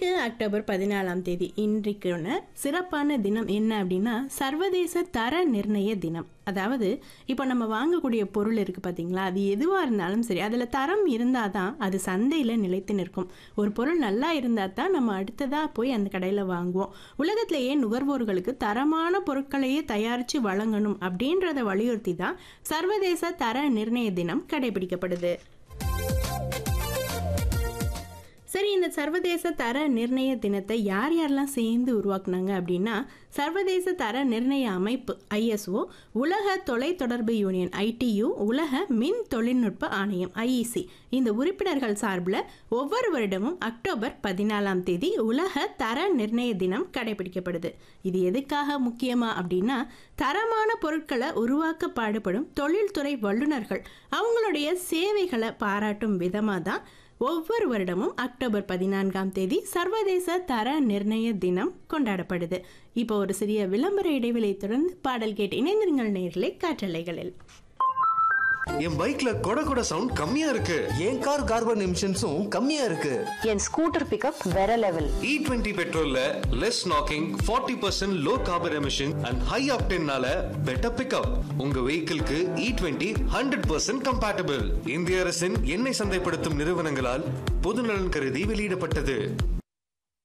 இன்றைக்கு அக்டோபர் பதினாலாம் தேதி இன்றைக்கான சிறப்பான தினம் என்ன அப்படின்னா சர்வதேச தர நிர்ணய தினம் அதாவது இப்போ நம்ம வாங்கக்கூடிய பொருள் இருக்குது பார்த்தீங்களா அது எதுவாக இருந்தாலும் சரி அதில் தரம் இருந்தால் தான் அது சந்தையில் நிலைத்து நிற்கும் ஒரு பொருள் நல்லா இருந்தால் தான் நம்ம அடுத்ததாக போய் அந்த கடையில் வாங்குவோம் உலகத்திலேயே நுகர்வோர்களுக்கு தரமான பொருட்களையே தயாரித்து வழங்கணும் அப்படின்றத வலியுறுத்தி தான் சர்வதேச தர நிர்ணய தினம் கடைபிடிக்கப்படுது சரி இந்த சர்வதேச தர நிர்ணய தினத்தை யார் யாரெல்லாம் சேர்ந்து உருவாக்குனாங்க அப்படின்னா சர்வதேச தர நிர்ணய அமைப்பு ஐஎஸ்ஓ உலக தொலைத்தொடர்பு யூனியன் ஐடியு உலக மின் தொழில்நுட்ப ஆணையம் ஐஇசி இந்த உறுப்பினர்கள் சார்பில் ஒவ்வொரு வருடமும் அக்டோபர் பதினாலாம் தேதி உலக தர நிர்ணய தினம் கடைபிடிக்கப்படுது இது எதுக்காக முக்கியமா அப்படின்னா தரமான பொருட்களை உருவாக்க பாடுபடும் தொழில்துறை வல்லுநர்கள் அவங்களுடைய சேவைகளை பாராட்டும் விதமாக தான் ஒவ்வொரு வருடமும் அக்டோபர் பதினான்காம் தேதி சர்வதேச தர நிர்ணய தினம் கொண்டாடப்படுது இப்போ ஒரு சிறிய விளம்பர இடைவெளியை தொடர்ந்து பாடல் கேட்டு இணைந்திருங்கள் நேர்களை காற்றலைகளில் என் பைக்ல கொட கொட சவுண்ட் கம்மியா இருக்கு என் கார் கார்பன் எமிஷன்ஸும் கம்மியா இருக்கு என் ஸ்கூட்டர் பிக்கப் வேற லெவல் இ டுவெண்ட்டி பெட்ரோல்ல less knocking forty percent low carbon emission and high ஆப்டென்னால பெட்டர் பிக்கப் உங்க வெஹிக்கிள்க்கு E twenty hundred percent compatible இந்திய அரசின் எண்ணெய் சந்தைப்படுத்தும் நிறுவனங்களால் பொதுநலன் கருதி வெளியிடப்பட்டது